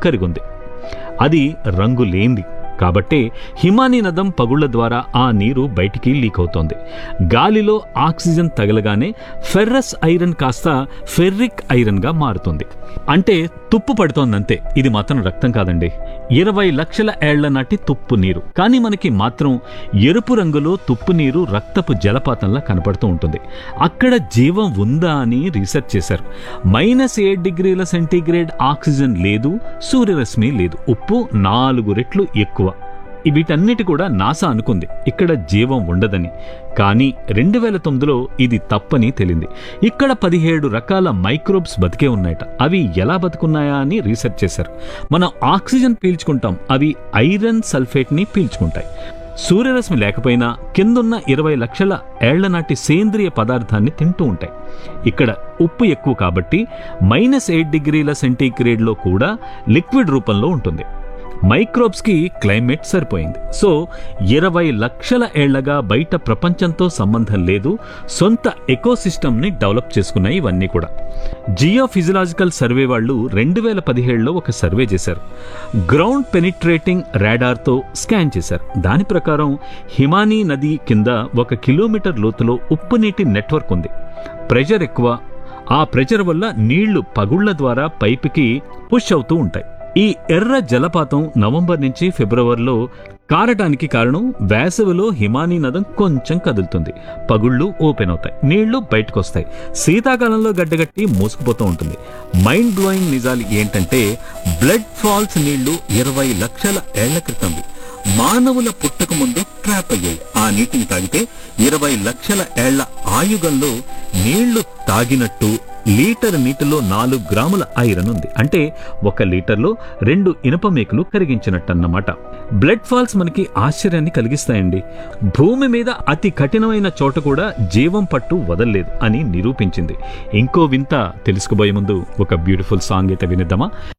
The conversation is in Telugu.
కరిగుంది అది రంగు లేంది కాబట్టే హిమానీ నదం పగుళ్ల ద్వారా ఆ నీరు బయటికి లీక్ అవుతోంది గాలిలో ఆక్సిజన్ తగలగానే ఫెర్రస్ ఐరన్ కాస్త ఫెర్రిక్ ఐరన్గా మారుతుంది అంటే తుప్పు పడుతోందంతే ఇది మాత్రం రక్తం కాదండి ఇరవై లక్షల ఏళ్ల నాటి తుప్పు నీరు కానీ మనకి మాత్రం ఎరుపు రంగులో తుప్పు నీరు రక్తపు జలపాతంలా కనపడుతూ ఉంటుంది అక్కడ జీవం ఉందా అని రీసెర్చ్ చేశారు మైనస్ ఏడు డిగ్రీల సెంటీగ్రేడ్ ఆక్సిజన్ లేదు సూర్యరశ్మి లేదు ఉప్పు నాలుగు రెట్లు ఎక్కువ వీటన్నిటి కూడా నాసా అనుకుంది ఇక్కడ జీవం ఉండదని కానీ రెండు వేల తొమ్మిదిలో ఇది తప్పని తేలింది ఇక్కడ పదిహేడు రకాల మైక్రోబ్స్ బతికే ఉన్నాయట అవి ఎలా బతుకున్నాయా అని రీసెర్చ్ చేశారు మనం ఆక్సిజన్ పీల్చుకుంటాం అవి ఐరన్ సల్ఫేట్ని పీల్చుకుంటాయి సూర్యరశ్మి లేకపోయినా కిందున్న ఇరవై లక్షల ఏళ్ల నాటి సేంద్రియ పదార్థాన్ని తింటూ ఉంటాయి ఇక్కడ ఉప్పు ఎక్కువ కాబట్టి మైనస్ ఎయిట్ డిగ్రీల సెంటీగ్రేడ్లో కూడా లిక్విడ్ రూపంలో ఉంటుంది మైక్రోబ్స్కి క్లైమేట్ సరిపోయింది సో ఇరవై లక్షల ఏళ్లగా బయట ప్రపంచంతో సంబంధం లేదు సొంత ఎకోసిస్టమ్ని డెవలప్ చేసుకున్నాయి ఇవన్నీ కూడా జియో ఫిజిలాజికల్ సర్వే వాళ్ళు రెండు వేల పదిహేడులో ఒక సర్వే చేశారు గ్రౌండ్ పెనిట్రేటింగ్ రాడార్తో స్కాన్ చేశారు దాని ప్రకారం హిమానీ నది కింద ఒక కిలోమీటర్ లోతులో ఉప్పు నీటి నెట్వర్క్ ఉంది ప్రెషర్ ఎక్కువ ఆ ప్రెషర్ వల్ల నీళ్లు పగుళ్ల ద్వారా పైపుకి పుష్ అవుతూ ఉంటాయి ఈ ఎర్ర జలపాతం నవంబర్ నుంచి ఫిబ్రవరిలో కారటానికి కారణం వేసవిలో హిమానీ నదం కొంచెం కదులుతుంది పగుళ్ళు ఓపెన్ అవుతాయి నీళ్లు బయటకు వస్తాయి శీతాకాలంలో గడ్డగట్టి మూసుకుపోతూ ఉంటుంది మైండ్ బ్లోయింగ్ నిజాలు ఏంటంటే బ్లడ్ ఫాల్స్ నీళ్లు ఇరవై లక్షల ఏళ్ల క్రితంవి మానవుల పుట్టక ముందు ట్రాప్ అయ్యాయి ఆ నీటిని తాగితే ఇరవై లక్షల ఏళ్ల ఆయుగంలో నీళ్లు తాగినట్టు లీటర్ నీటిలో నాలుగు గ్రాముల ఐరన్ ఉంది అంటే ఒక లీటర్లో రెండు ఇనుప మేకులు కరిగించినట్టన్నమాట బ్లడ్ ఫాల్స్ మనకి ఆశ్చర్యాన్ని కలిగిస్తాయండి భూమి మీద అతి కఠినమైన చోట కూడా జీవం పట్టు వదల్లేదు అని నిరూపించింది ఇంకో వింత తెలుసుకుపోయే ముందు ఒక బ్యూటిఫుల్ సాంగ్ అయితే వినిద్దామా